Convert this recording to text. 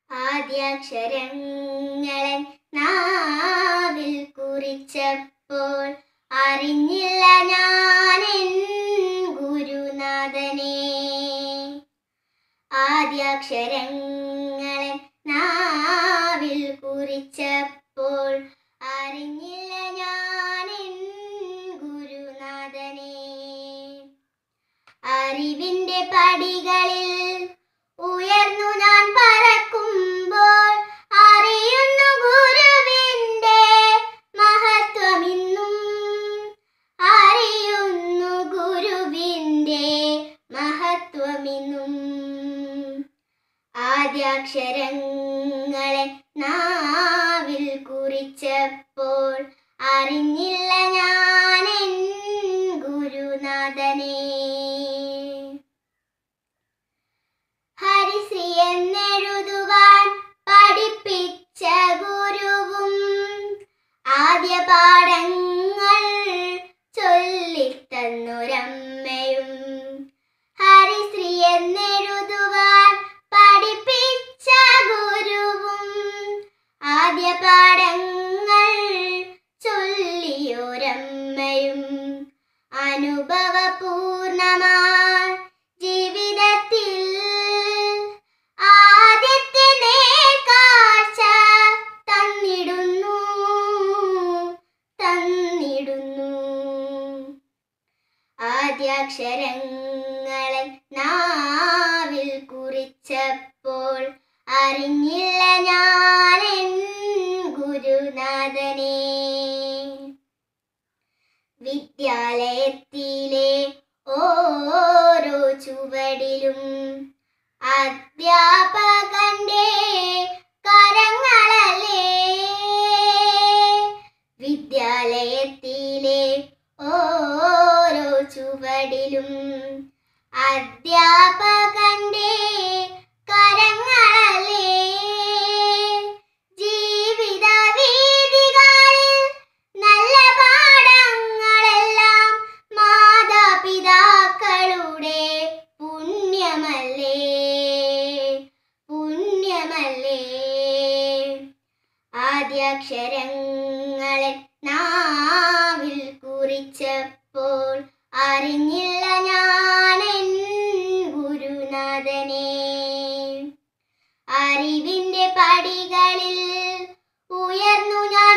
ആദ്യാക്ഷരങ്ങളൻ നാവിൽ കുറിച്ചപ്പോൾ അറിഞ്ഞില്ല ഞാനെൻ ഗുരുനാഥനെ ആദ്യാക്ഷരങ്ങളൻ നാവിൽ കുറിച്ചപ്പോൾ അറിഞ്ഞില്ല ഞാനെൻ ഗുരുനാഥനെ അറിവിന്റെ പടികളിൽ ഉയർന്നു ഞാൻ പറക്കുമ്പോൾ അറിയുന്നു ഗുരുവിന്റെ മഹത്വമിന്നും അറിയുന്നു ഗുരുവിന്റെ മഹത്വമിന്നും ആദ്യാക്ഷരങ്ങളെ നാവിൽ കുറിച്ചപ്പോൾ അറിഞ്ഞില്ല ഞാനെൻ ഗുരുനാഥനെ ഹരിശ്രീ എന്നെഴുതുവാൻ പഠിപ്പിച്ച ഗുരുവും ആദ്യ പാഠങ്ങൾ ചൊല്ലിത്തന്നൊരമ്മയും ഹരിശ്രീ എന്നെഴുതുവാൻ പഠിപ്പിച്ച ഗുരുവും ആദ്യ പാഠങ്ങൾ ചൊല്ലിയൊരമ്മയും അനുഭവപൂർണമാ ജീവിതത്തിൽ ആദ്യത്തെ നേർക്കാഴ്ച തന്നിടുന്നു തന്നിടുന്നു ആദ്യാക്ഷരങ്ങളെ നാവിൽ കുറിച്ചപ്പോൾ അറിഞ്ഞില്ല ഞാനെൻ ഗുരുനാഥനെ വിദ്യാലയത്തിലെ ഓരോ ചുവടിലും അധ്യാപകന്റെ കരങ്ങളല്ലേ വിദ്യാലയത്തിലെ ഓരോ ചുവടിലും അധ്യാപകന്റെ കരങ്ങളല്ലേ ജീവിത വീതികളിൽ നല്ല പാഠങ്ങളെല്ലാം മാതാപിതാക്കളുടെ പുണ്യമല്ലേ പുണ്യമല്ലേ ആദ്യാക്ഷരങ്ങളെ നാവിൽ കുറിച്ചപ്പോൾ അറിഞ്ഞില്ല ഞാനെൻ ഗുരുനാഥനെ അറിവിന്റെ പടികളിൽ ഉയർന്നു ഞാൻ